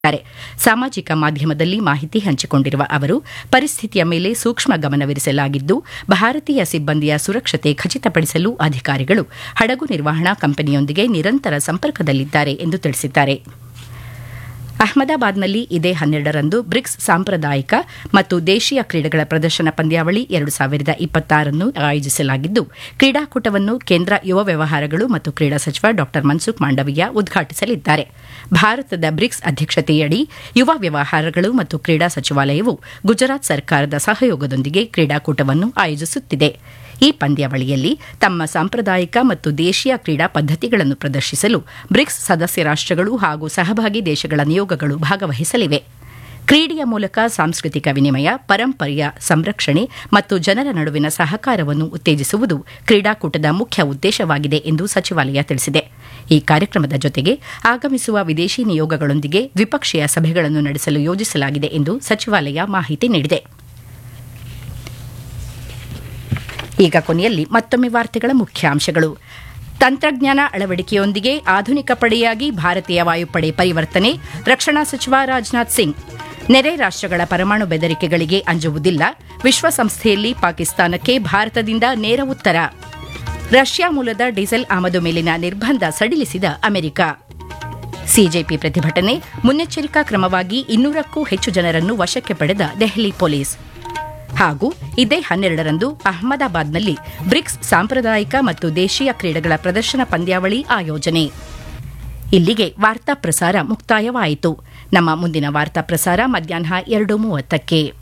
ಸಾಮಾಜಿಕ ಮಾಧ್ಯಮದಲ್ಲಿ ಮಾಹಿತಿ ಹಂಚಿಕೊಂಡಿರುವ ಅವರು ಪರಿಸ್ಥಿತಿಯ ಮೇಲೆ ಸೂಕ್ಷ್ಮ ಗಮನವಿರಿಸಲಾಗಿದ್ದು ಭಾರತೀಯ ಸಿಬ್ಬಂದಿಯ ಸುರಕ್ಷತೆ ಖಚಿತಪಡಿಸಲು ಅಧಿಕಾರಿಗಳು ಹಡಗು ನಿರ್ವಹಣಾ ಕಂಪನಿಯೊಂದಿಗೆ ನಿರಂತರ ಸಂಪರ್ಕದಲ್ಲಿದ್ದಾರೆ ಎಂದು ತಿಳಿಸಿದ್ದಾರೆ ಅಹಮದಾಬಾದ್ನಲ್ಲಿ ಇದೇ ಹನ್ನೆರಡರಂದು ಬ್ರಿಕ್ಸ್ ಸಾಂಪ್ರದಾಯಿಕ ಮತ್ತು ದೇಶೀಯ ಕ್ರೀಡೆಗಳ ಪ್ರದರ್ಶನ ಪಂದ್ಯಾವಳಿ ಎರಡು ಸಾವಿರದ ಇಪ್ಪತ್ತಾರನ್ನು ಆಯೋಜಿಸಲಾಗಿದ್ದು ಕ್ರೀಡಾಕೂಟವನ್ನು ಕೇಂದ್ರ ಯುವ ವ್ಯವಹಾರಗಳು ಮತ್ತು ಕ್ರೀಡಾ ಸಚಿವ ಡಾ ಮನ್ಸುಖ್ ಮಾಂಡವೀಯ ಉದ್ಘಾಟಿಸಲಿದ್ದಾರೆ ಭಾರತದ ಬ್ರಿಕ್ಸ್ ಅಧ್ಯಕ್ಷತೆಯಡಿ ಯುವ ವ್ಯವಹಾರಗಳು ಮತ್ತು ಕ್ರೀಡಾ ಸಚಿವಾಲಯವು ಗುಜರಾತ್ ಸರ್ಕಾರದ ಸಹಯೋಗದೊಂದಿಗೆ ಕ್ರೀಡಾಕೂಟವನ್ನು ಆಯೋಜಿಸುತ್ತಿದೆ ಈ ಪಂದ್ಯಾವಳಿಯಲ್ಲಿ ತಮ್ಮ ಸಾಂಪ್ರದಾಯಿಕ ಮತ್ತು ದೇಶೀಯ ಕ್ರೀಡಾ ಪದ್ದತಿಗಳನ್ನು ಪ್ರದರ್ಶಿಸಲು ಬ್ರಿಕ್ಸ್ ಸದಸ್ಯ ರಾಷ್ಟಗಳು ಹಾಗೂ ಸಹಭಾಗಿ ದೇಶಗಳ ನಿಯೋಗಗಳು ಭಾಗವಹಿಸಲಿವೆ ಕ್ರೀಡೆಯ ಮೂಲಕ ಸಾಂಸ್ಕೃತಿಕ ವಿನಿಮಯ ಪರಂಪರೆಯ ಸಂರಕ್ಷಣೆ ಮತ್ತು ಜನರ ನಡುವಿನ ಸಹಕಾರವನ್ನು ಉತ್ತೇಜಿಸುವುದು ಕ್ರೀಡಾಕೂಟದ ಮುಖ್ಯ ಉದ್ದೇಶವಾಗಿದೆ ಎಂದು ಸಚಿವಾಲಯ ತಿಳಿಸಿದೆ ಈ ಕಾರ್ಯಕ್ರಮದ ಜೊತೆಗೆ ಆಗಮಿಸುವ ವಿದೇಶಿ ನಿಯೋಗಗಳೊಂದಿಗೆ ದ್ವಿಪಕ್ಷೀಯ ಸಭೆಗಳನ್ನು ನಡೆಸಲು ಯೋಜಿಸಲಾಗಿದೆ ಎಂದು ಸಚಿವಾಲಯ ಮಾಹಿತಿ ನೀಡಿದೆ ಈಗ ಕೊನೆಯಲ್ಲಿ ಮತ್ತೊಮ್ಮೆ ವಾರ್ತೆಗಳ ಮುಖ್ಯಾಂಶಗಳು ತಂತ್ರಜ್ಞಾನ ಅಳವಡಿಕೆಯೊಂದಿಗೆ ಆಧುನಿಕ ಪಡೆಯಾಗಿ ಭಾರತೀಯ ವಾಯುಪಡೆ ಪರಿವರ್ತನೆ ರಕ್ಷಣಾ ಸಚಿವ ರಾಜನಾಥ್ ಸಿಂಗ್ ನೆರೆ ರಾಷ್ಟಗಳ ಪರಮಾಣು ಬೆದರಿಕೆಗಳಿಗೆ ಅಂಜುವುದಿಲ್ಲ ವಿಶ್ವಸಂಸ್ಥೆಯಲ್ಲಿ ಪಾಕಿಸ್ತಾನಕ್ಕೆ ಭಾರತದಿಂದ ನೇರ ಉತ್ತರ ರಷ್ಯಾ ಮೂಲದ ಡೀಸೆಲ್ ಆಮದು ಮೇಲಿನ ನಿರ್ಬಂಧ ಸಡಿಲಿಸಿದ ಅಮೆರಿಕ ಸಿಜೆಪಿ ಪ್ರತಿಭಟನೆ ಮುನ್ನೆಚ್ಚರಿಕಾ ಕ್ರಮವಾಗಿ ಇನ್ನೂರಕ್ಕೂ ಹೆಚ್ಚು ಜನರನ್ನು ವಶಕ್ಕೆ ಪಡೆದ ದೆಹಲಿ ಪೊಲೀಸ್ ಹಾಗೂ ಇದೇ ಹನ್ನೆರಡರಂದು ಅಹಮದಾಬಾದ್ನಲ್ಲಿ ಬ್ರಿಕ್ಸ್ ಸಾಂಪ್ರದಾಯಿಕ ಮತ್ತು ದೇಶೀಯ ಕ್ರೀಡೆಗಳ ಪ್ರದರ್ಶನ ಪಂದ್ಯಾವಳಿ ಆಯೋಜನೆ ಇಲ್ಲಿಗೆ ವಾರ್ತಾ ಪ್ರಸಾರ ಮುಕ್ತಾಯವಾಯಿತು ನಮ್ಮ ಮುಂದಿನ ವಾರ್ತಾ ಪ್ರಸಾರ ಮಧ್ಯಾಹ್ನ ಎರಡು ಮೂವತ್ತಕ್ಕೆ